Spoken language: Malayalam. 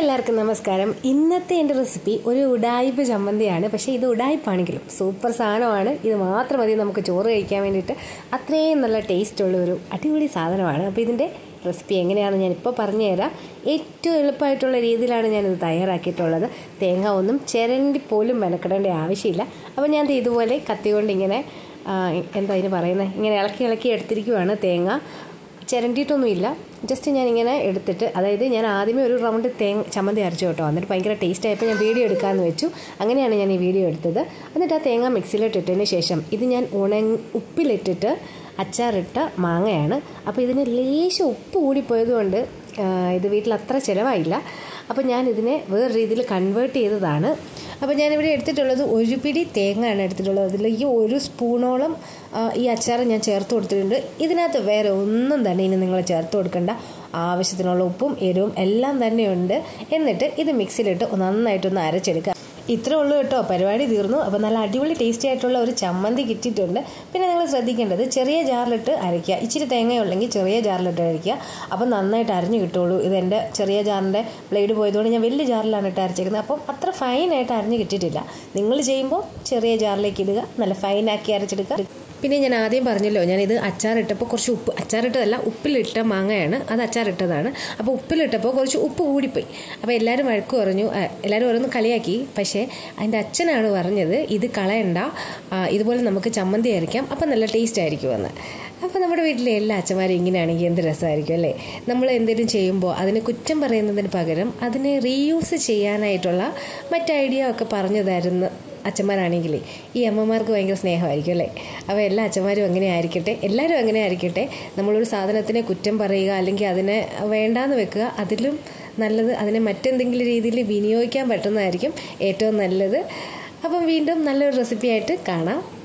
എല്ലാവർക്കും നമസ്കാരം ഇന്നത്തെ എൻ്റെ റെസിപ്പി ഒരു ഉടായ്പ ചമ്മന്തിയാണ് പക്ഷേ ഇത് ഉടായ്പാണെങ്കിലും സൂപ്പർ സാധനമാണ് ഇത് മാത്രം മതി നമുക്ക് ചോറ് കഴിക്കാൻ വേണ്ടിയിട്ട് അത്രയും നല്ല ടേസ്റ്റ് ഉള്ള ഒരു അടിപൊളി സാധനമാണ് അപ്പോൾ ഇതിൻ്റെ റെസിപ്പി എങ്ങനെയാണെന്ന് ഞാനിപ്പോൾ പറഞ്ഞു തരാം ഏറ്റവും എളുപ്പമായിട്ടുള്ള രീതിയിലാണ് ഞാനിത് തയ്യാറാക്കിയിട്ടുള്ളത് തേങ്ങ ഒന്നും ചിരണ്ടി പോലും മെനക്കെടേണ്ട ആവശ്യമില്ല അപ്പോൾ ഞാൻ ദേ ഇതുപോലെ കത്തി കൊണ്ട് ഇങ്ങനെ ആ, എന്താ ഇതിന് പറയുന്നത് ഇങ്ങനെ ഇളക്കി ഇളക്കി എടുത്തിരിക്കുവാണ് തേങ്ങ ചിരണ്ടിയിട്ടൊന്നുമില്ല ജസ്റ്റ് ഞാനിങ്ങനെ എടുത്തിട്ട് അതായത് ഞാൻ ആദ്യമേ ഒരു റൗണ്ട് തേങ്ങ ചമ്മന്തി അരച്ചു കേട്ടോ എന്നിട്ട് ഭയങ്കര ടേസ്റ്റ് ആയപ്പോൾ ഞാൻ വീഡിയോ എടുക്കാമെന്ന് വെച്ചു അങ്ങനെയാണ് ഞാൻ ഈ വീഡിയോ എടുത്തത് എന്നിട്ട് ആ തേങ്ങ മിക്സിയിലിട്ട് ഇട്ടതിന് ശേഷം ഇത് ഞാൻ ഉണങ്ങി ഉപ്പിലിട്ടിട്ട് അച്ചാറിട്ട മാങ്ങയാണ് അപ്പോൾ ഇതിന് ലേശം ഉപ്പ് കൂടിപ്പോയതുകൊണ്ട് ആ, ഇത് വീട്ടിൽ അത്ര ചിലവായില്ല അപ്പോൾ ഞാൻ ഇതിനെ വേറെ രീതിയിൽ കൺവേർട്ട് ചെയ്തതാണ് അപ്പോൾ ഞാനിവിടെ എടുത്തിട്ടുള്ളത് ഒരു പിടി തേങ്ങയാണ് എടുത്തിട്ടുള്ളത് അതിലേക്ക് ഒരു സ്പൂണോളം ആ, ഈ അച്ചാർ ഞാൻ ചേർത്ത് കൊടുത്തിട്ടുണ്ട് ഇതിനകത്ത് വേറെ ഒന്നും തന്നെ ഇനി നിങ്ങൾ ചേർത്ത് കൊടുക്കേണ്ട ആവശ്യത്തിനുള്ള ഉപ്പും എരിവും എല്ലാം തന്നെയുണ്ട് എന്നിട്ട് ഇത് മിക്സിയിലിട്ട് നന്നായിട്ടൊന്ന് അരച്ചെടുക്കുക ഇത്രേ ഉള്ളൂ കേട്ടോ പരിപാടി തീർന്നു അപ്പോൾ നല്ല അടിപൊളി ടേസ്റ്റി ആയിട്ടുള്ള ഒരു ചമ്മന്തി കിട്ടിയിട്ടുണ്ട് പിന്നെ നിങ്ങൾ ശ്രദ്ധിക്കേണ്ടത് ചെറിയ ജാറിലിട്ട് അരയ്ക്കുക ഇച്ചിരി തേങ്ങയുള്ളെങ്കിൽ ചെറിയ ജാറിലിട്ട് അരയ്ക്കുക അപ്പോൾ നന്നായിട്ട് അരഞ്ഞു കിട്ടുള്ളൂ ഇത് എൻ്റെ ചെറിയ ജാറിൻ്റെ ബ്ലേഡ് പോയതുകൊണ്ട് ഞാൻ വലിയ ജാറിലാണ് ഇട്ട് അരച്ചേക്കുന്നത് അപ്പം അത്ര ഫൈനായിട്ട് അരഞ്ഞു കിട്ടിയിട്ടില്ല നിങ്ങൾ ചെയ്യുമ്പോൾ ചെറിയ ജാറിലേക്ക് ഇടുക നല്ല ഫൈനാക്കി അരച്ചെടുക്കുക പിന്നെ ഞാൻ ആദ്യം പറഞ്ഞല്ലോ ഞാനിത് അച്ചാറിട്ടപ്പോൾ കുറച്ച് ഉപ്പ് അച്ചാറിട്ടതല്ല ഉപ്പിലിട്ട മാങ്ങയാണ് അത് അച്ചാറിട്ടതാണ് അപ്പോൾ ഉപ്പിലിട്ടപ്പോൾ കുറച്ച് ഉപ്പ് കൂടിപ്പോയി അപ്പോൾ എല്ലാവരും വഴക്ക് പറഞ്ഞു ആ, എല്ലാവരും ഓരോന്ന് കളിയാക്കി പക്ഷേ അതിൻ്റെ അച്ഛനാണ് പറഞ്ഞത് ഇത് കളയണ്ട ആ, ഇതുപോലെ നമുക്ക് ചമ്മന്തി അരയ്ക്കാം അപ്പം നല്ല ടേസ്റ്റ് ആയിരിക്കുമെന്ന് അപ്പോൾ നമ്മുടെ വീട്ടിലെ എല്ലാ അച്ഛന്മാരും ഇങ്ങനെയാണെങ്കിൽ എന്ത് രസമായിരിക്കും അല്ലേ നമ്മൾ എന്തെങ്കിലും ചെയ്യുമ്പോൾ അതിനെ കുറ്റം പറയുന്നതിന് പകരം അതിനെ റീയൂസ് ചെയ്യാനായിട്ടുള്ള മറ്റ് ഐഡിയ ഒക്കെ പറഞ്ഞു തരുന്ന അച്ഛന്മാരാണെങ്കിൽ ഈ അമ്മമാർക്ക് ഭയങ്കര സ്നേഹമായിരിക്കും അല്ലേ അപ്പോൾ എല്ലാ അച്ഛന്മാരും അങ്ങനെ ആയിരിക്കട്ടെ എല്ലാവരും അങ്ങനെ ആയിരിക്കട്ടെ നമ്മളൊരു സാധനത്തിനെ കുറ്റം പറയുക അല്ലെങ്കിൽ അതിനെ വേണ്ടാന്ന് വെക്കുക അതിലും നല്ലത് അതിനെ മറ്റെന്തെങ്കിലും രീതിയിൽ വിനിയോഗിക്കാൻ പറ്റുന്നതായിരിക്കും ഏറ്റവും നല്ലത് അപ്പം വീണ്ടും നല്ലൊരു റെസിപ്പിയായിട്ട് കാണാം